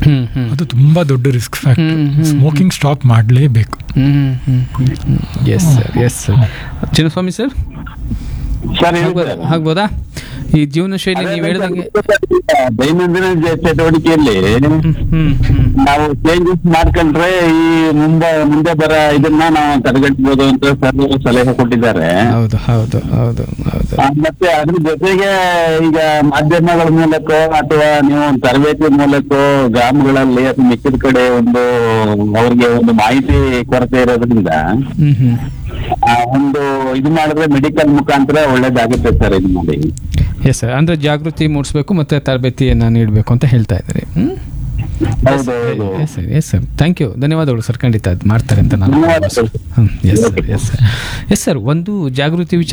ಹ್ಮ್ ಹ್ಮ್ ಅದು ತುಂಬಾ ದೊಡ್ಡ ರಿಸ್ಕ್ ಫ್ಯಾಕ್ಟರ್ ಹ್ಮ್, ಹ್ಮ್, ಸ್ಮೋಕಿಂಗ್ ಸ್ಟಾಪ್ ಮಾಡಲೇಬೇಕು ಹ್ಮ್ ಹ್ಮ್ yes sir yes sir Chinnaswamy sir sir ಹೇಳಿ ಆಗ್ಬೋದಾ ಸರ್. ಆಗ್ಬೋದಾ ಈ ಜೀವನ ಶೈಲಿ ನೀವು ಹೇಳ್ದಂಗೆ ದೈನಂದಿನ ಜ- ಚಟುವಟಿಕೆಯಲ್ಲಿ ಹ್ಮ್ ಹ್ಮ್ ಹ್ಮ್ ನಾವು ಚೇಂಜಸ್ ಮಾಡ್ಕೊಂಡ್ರೆ ಈ ಮುಂದೆ ಮುಂದೆ ಬರ ಇದನ್ನ ನಾವು ತಡೆಗಟ್ಟಬಹುದು ಅಂತ ಸರ್ ಸಲಹೆ ಕೊಟ್ಟಿದ್ದಾರೆ ಹೌದು ಹೌದು ಹೌದು ಹೌದು ಆ, ಮತ್ತೆ ಅದ್ರ ಜೊತೆಗೆ ಈಗ ಮಾಧ್ಯಮಗಳ ಮೂಲಕ ಅಥವಾ ನೀವು ಒಂದು ತರಬೇತಿ ಮೂಲಕ ಗ್ರಾಮಗಳಲ್ಲಿ ಅಥವಾ ಮಿಕ್ಕಿದ ಕಡೆ ಒಂದು ಅವ್ರಿಗೆ ಒಂದು ಮಾಹಿತಿ ಕೊರತೆ ಇರೋದ್ರಿಂದ ಹ್ಮ್ ಹ್ಮ್ ಆ, ಒಂದು ಇದು ಮಾಡಿದ್ರೆ ಮೆಡಿಕಲ್ ಮುಖಾಂತರ ಒಳ್ಳೇದಾಗುತ್ತೆ ಸರ್ ಇದು ಮಾಡಿ ಎಸ್ ಸರ್ ಅಂದ್ರೆ ಜಾಗೃತಿ ಮೂಡಿಸ್ಬೇಕು ಮತ್ತೆ ತರಬೇತಿಯನ್ನ ನೀಡಬೇಕು ಅಂತ ಹೇಳ್ತಾ ಇದ್ದಾರೆ ಹ್ಮ್ ಹೌದು ಹೌದು yes sir yes sir thank you ಧನ್ಯವಾದಗಳು ಸರ್ ಖಂಡಿತ ಅದು ಮಾಡ್ತಾರೆ ಅಂತ ನಾನು ಧನ್ಯವಾದ sir. Yes sir yes sir yes sir ಒಂದು ಜಾಗೃತಿ ವಿಚಾರ